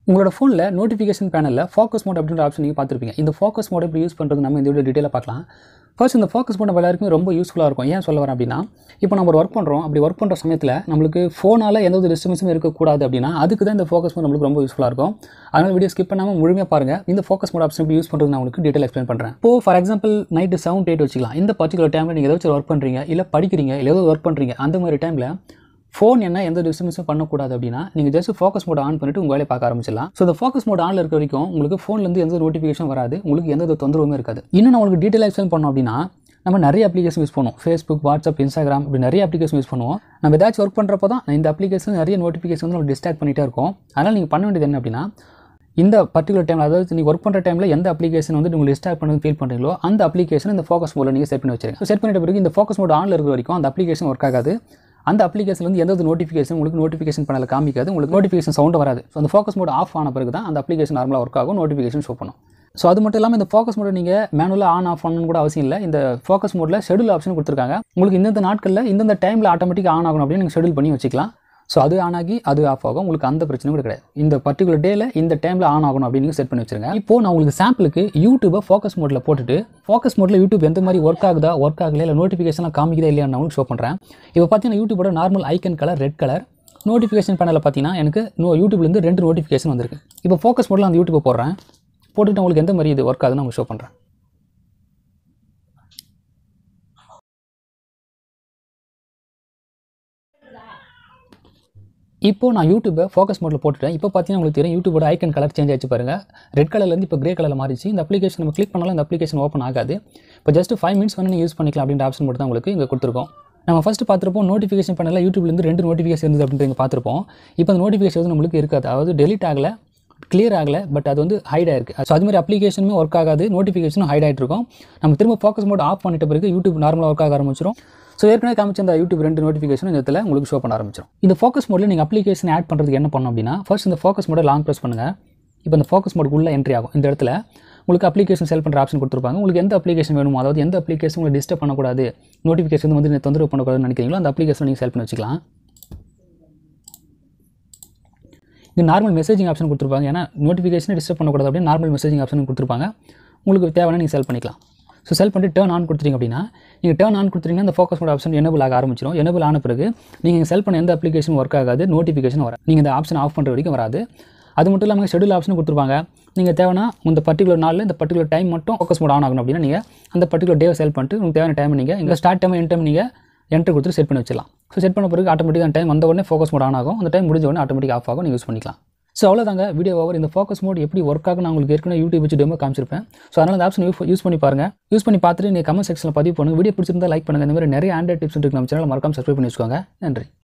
உங்களோட ஃபோனில் நோட்டிஃபிகேஷன் பேனலில் ஃபோக்கஸ் மோட் அப்படின்ற ஆப்ஷன் நீங்கள் பார்த்துருப்பீங்க இந்த ஃபோக்கஸ் மோட் எப்படி யூஸ் பண்ணுறது நம்ம இந்த வீடியோ டீட்டெயிலாக பார்க்கலாம் ஃபர்ஸ்ட் இந்த ஃபோக்கஸ் மோட் நம்ம எல்லாருக்குமே ரொம்ப யூஸ்ஃபுல்லாக இருக்கும் ஏன் சொல்ல வரேன் அப்படின்னா இப்போ நம்ம ஒரு ஒர்க் பண்ணுறோம் அப்படி ஒர்க் பண்ணுற சமயத்தில் நம்மளுக்கு ஃபோனால் எந்த ஒரு டிஸ்டர்பன்ஸும் இருக்கக்கூடாது அப்படின்னா அதுக்கு தான் இந்த ஃபோக்கஸ் மோட் நம்மளுக்கு ரொம்ப யூஸ்ஃபுல்லாக இருக்கும் அதனால் வீடியோ ஸ்கிப் பண்ணாமல் முழுமையாக பாருங்கள் இந்த ஃபோக்கஸ் மோட் ஆப்ஷன் எப்படி யூஸ் பண்ணுறது நான் உங்களுக்கு டீட்டெயில் எக்ஸ்பிளைன் பண்ணுறேன் இப்போ for example night seven eight வச்சுக்கலாம் இந்த பர்டிகுலர் டைமில் நீங்கள் ஏதாச்சும் ஒர்க் பண்ணுறீங்க இல்லை படிக்கிறீங்க இல்லை ஏதோ ஒர்க் பண்ணுறீங்க அந்த மாதிரி டைமில் ஃபோன் என்ன எந்த டிஸ்டர்பன்ஸும் பண்ணக்கூடாது அப்படின்னா நீங்கள் ஜஸ்ட் ஃபோக்கஸ் மோட் ஆன் பண்ணிட்டு உங்கள் வேலையை பார்க்க ஆரம்பிச்சிடலாம் ஸோ இந்த ஃபோக்கஸ் மோட் ஆனில் இருக்க வரைக்கும் உங்களுக்கு ஃபோன்லேருந்து எந்த நோட்டிஃபிகேஷன் வராது உங்களுக்கு எந்த ஒரு தொந்தரவுமே இருக்காது இன்னும் நான் உங்களுக்கு டீட்டெயில் எக்ஸ்பிளைன் பண்ணோம் அப்படின்னா நம்ம நிறைய அப்ளிகேஷன் யூஸ் பண்ணுவோம் ஃபேஸ்புக் வாட்ஸ்அப் இன்ஸ்டாகிராம் இப்படி நிறைய அப்ளிகேஷன் யூஸ் பண்ணுவோம் நம்ம ஏதாச்சும் ஒர்க் பண்ணுறப்போ தான் இந்த அப்ளிகேஷன் நிறைய நோட்டிஃபிகேஷன் வந்து நம்ம டிஸ்ட்ராக்ட் பண்ணிகிட்டே இருக்கும் அதனால் நீங்கள் பண்ண வேண்டியது என்ன அப்படின்னா இந்த பர்டிகுலர் டைமில் அதாவது நீங்கள் ஒர்க் பண்ணுற டைமில் எந்த அப்ளிகேஷன் வந்து உங்களுக்கு டிஸ்டார்ப் பண்ணி ஃபீல் பண்ணுறீங்களோ அந்த அப்ளிகேஷன் இந்த ஃபோக்கஸ் மோடில் நீங்கள் செட் பண்ணி வச்சிருங்க செட் பண்ணிட்ட பிறகு இந்த ஃபோக்கஸ் மோட் ஆனில் இருக்கிற வரைக்கும் அந்த அப்ளிகேஷன் ஒர்க் ஆகாது அந்த அப்ளிகேஷன்லேருந்து எந்த நோட்டிஃபிகேஷன் உங்களுக்கு நோட்டிஃபிகேஷன் பண்ணல காமிக்காது உங்களுக்கு நோட்டிஃபிகேஷன் சவுண்ட் வராது ஸோ அந்த ஃபோக்கஸ் மோட் ஆஃப் ஆன பிறகு தான் அந்த அப்ளிகேஷன் நார்மலாக ஒர்க் ஆகும் நோட்டிஃபிகேஷன் ஷோ பண்ணும் ஸோ அது மட்டும் இல்லாமல் இந்த ஃபோக்கஸ் மோட நீங்கள் மேனுவலாக ஆன் ஆஃப் பண்ணணும் கூட அவசியம் இல்லை இந்த ஃபோக்கஸ் மோடில் ஷெடியூல் ஆப்ஷன் கொடுத்துருக்காங்க உங்களுக்கு இந்தந்த நாட்களில் இந்தந்த டைமில் ஆட்டோமேட்டிக் ஆன் ஆகணும் அப்படின்னு நீங்கள் ஷெடியூல் பண்ணி வச்சுக்கலாம் ஸோ அது ஆன் ஆகி அது ஆஃப் ஆகும் உங்களுக்கு அந்த பிரச்சனை கூட கிடையாது இந்த பர்டிகுலர் டேல இந்த டைமில் ஆன் ஆகணும் அப்படின்னு நீங்கள் செட் பண்ணி வச்சிருங்க இப்போ நான் உங்களுக்கு சாம்பிளுக்கு யூடியூபை ஃபோக்கஸ் மோடில் போட்டுட்டு ஃபோக்கஸ் மோடில் யூடியூப் எந்த மாதிரி ஒர்க் ஆகுதா ஒர்க் ஆகல இல்லை நோட்டிஃபிகேஷன்லாம் காமிக்குதா இல்லையா நான் உங்களுக்கு ஷோ பண்ணுறேன் இப்போ பார்த்தீங்கன்னா யூடியூபோட normal icon colour red colour notification பேனலில் பார்த்தீங்கன்னா எனக்கு நோ யூடியூப்லேருந்து ரெண்டு நோட்டிஃபிகேஷன் வந்திருக்கு இப்போ ஃபோக்கஸ் மோடில் அந்த யூடியூப்பை போடுறேன் போட்டுட்டு உங்களுக்கு எந்த மாதிரி இது ஒர்க் ஆகுதுன்னு உங்களுக்கு ஷோ பண்ணுறேன் இப்போ நான் யூடியூப்பை ஃபோக்கஸ் மோடில் போட்டுட்டேன் இப்போ பார்த்தீங்கன்னா உங்களுக்கு தெரியும் யூடியூபோட ஐக்கன் கலர் சேஞ்ச் ஆச்சு பாருங்க ரெட் கலர்லேருந்து இப்போ கிரே கலரில் மாறிச்சு இந்த அப்ளிகேஷன் நம்ம கிளிக் பண்ணாலும் இந்த அப்ளிகேஷன் ஓப்பன் ஆகாது இப்போ ஜஸ்ட் ஃபைவ் மினிட்ஸ் வந்து நீங்கள் யூஸ் பண்ணிக்கலாம் அப்படின்ற ஆப்ஷன் மட்டும் தான் உங்களுக்கு இங்கே கொடுத்துருக்கோம் நம்ம ஃபஸ்ட்டு பார்த்துருப்போம் நோட்டிஃபிகேஷன் பண்ணல யூடியூப்லேருந்து ரெண்டு நோட்டிஃபிகேஷன் இருந்தது அப்படின்ட்டு பார்த்துருப்போம் இப்போ அந்த நோட்டிஃபிகேஷன் வந்து நம்மளுக்கு இருக்காது அதாவது டெலிட் ஆகலை கிளியர் ஆகலை பட் அது வந்து ஹைட் ஆயிருக்கு ஸோ அது மாதிரி அப்ளிகேஷனுமே ஒர்க் ஆகாது நோட்டிஃபிகேஷனும் ஹைட் ஆகிட்டு இருக்கும் நம்ம திரும்ப ஃபோக்கஸ் மோட் ஆஃப் பண்ணிட்ட பிறகு யூடியூப் நார்மலாக ஒர்க் ஆக ஆரம்பிச்சிடும் ஸோ ஏற்கனவே காமிச்ச அந்த யூடியூப் ரெண்டு நோட்டிஃபிகேஷன் இந்த இடத்துல உங்களுக்கு ஷோ பண்ண ஆரம்பிச்சிடும் இந்த ஃபோக்கஸ் மோடில் நீங்கள் அப்ளிகேஷன் ஆட் பண்ணுறதுக்கு என்ன பண்ணணும் அப்படின்னா ஃபர்ஸ்ட் இந்த ஃபோக்கஸ் மோட லாங் ப்ரெஸ் பண்ணுங்கள் இப்போ இந்த ஃபோக்கஸ் மோடுக்கு உள்ள என்ட்ரி ஆகும் இந்த இடத்துல உங்களுக்கு அப்ளிகேஷன் செல் பண்ணுற ஆப்ஷன் கொடுத்துருப்பாங்க உங்களுக்கு எந்த அப்ளிகேஷன் வேணுமோ அதாவது எந்த அப்ளிகேஷன் உங்களுக்கு டிஸ்டர்ப் பண்ணக்கூடாது நோட்டிஃபிகேஷன் வந்து தொந்தரவு பண்ணக்கூடாதுன்னு நினைக்கிறீங்களோ அந்த அப்ளிகேஷன் நீங்கள் செல் பண்ணி வச்சுக்கலாம் இது நார்மல் மெசேஜிங் ஆப்ஷன் கொடுத்துருப்பாங்க ஏன்னா நோட்டிஃபிகேஷனை டிஸ்டர்ப் பண்ணக்கூடாது அப்படின்னு நார்மல் மெசேஜிங் ஆப்ஷன் கொடுத்துருப்பாங்க உங்களுக்கு தேவையான நீங்கள் செல் பண்ணிக்கலாம் ஸோ செல் பண்ணிட்டு டேர்ன் ஆன் கொடுத்துட்டீங்க அப்படின்னா நீங்கள் டேர்ன் ஆன் கொடுத்துட்டீங்கன்னா அந்த ஃபோக்கஸ் மோட் ஆப்ஷன் எனபிள் ஆக ஆரம்பிச்சிடும் எனபிள் ஆன பிறகு நீங்கள் செல் பண்ண எந்த அப்ளிகேஷன் ஒர்க் ஆகாது நோட்டிஃபிகேஷன் வராது நீங்கள் இந்த ஆப்ஷன் ஆஃப் பண்ணுற வரைக்கும் வராது அது மட்டும் இல்லாமல் ஷெடியூல் ஆப்ஷன் கொடுத்துருப்பாங்க நீங்கள் தேவைன்னா இந்த பர்டிகுலர் நாளில் இந்த பர்டிகுலர் டைம் மட்டும் ஃபோக்கஸ் மோட் ஆன் ஆகணும் அப்படின்னா நீங்கள் அந்த பர்டிகுலர் டேவை செல் பண்ணிட்டு உங்களுக்கு தேவையான டைம் நீங்கள் இந்த ஸ்டார்ட் டைம் என் டைம் நீங்கள் என்ட்ரு கொடுத்துட்டு செட் பண்ணி வச்சிடலாம் ஸோ செட் பண்ண பிறகு ஆட்டோமேட்டிக்காக டைம் வந்த உடனே ஃபோக்கஸ் மோட் ஆன் ஆகும் அந்த டைம் முடிஞ்ச உடனே ஆட்டோமேட்டிக் ஆஃப் ஆகும் நீங்கள் யூஸ் பண்ணிக்கலாம் ஸோ அவ்வளோதாங்க வீடியோ ஓவர் இந்த ஃபோக்கஸ் மோட் எப்படி ஒர்க் ஆகும் நான் உங்களுக்கு ஏற்கனவே யூடியூப் வச்சு டெமோ காமிச்சிருப்பேன் ஸோ அதனால் அந்த ஆப்ஷன் யூஸ் பண்ணி பாருங்கள் யூஸ் பண்ணி பார்த்துட்டு நீங்கள் கமெண்ட் செக்ஷனில் பதிவு பண்ணுங்கள் வீடியோ பிடிச்சிருந்தா லைக் பண்ணுங்கள் இந்த மாதிரி நிறைய ஆண்ட்ராய்ட் டிப்ஸ் இருக்கு நம்ம சேனல் மறக்காம சப்ஸ்கிரைப் பண்ணி வச்சுக்கோங்க நன்றி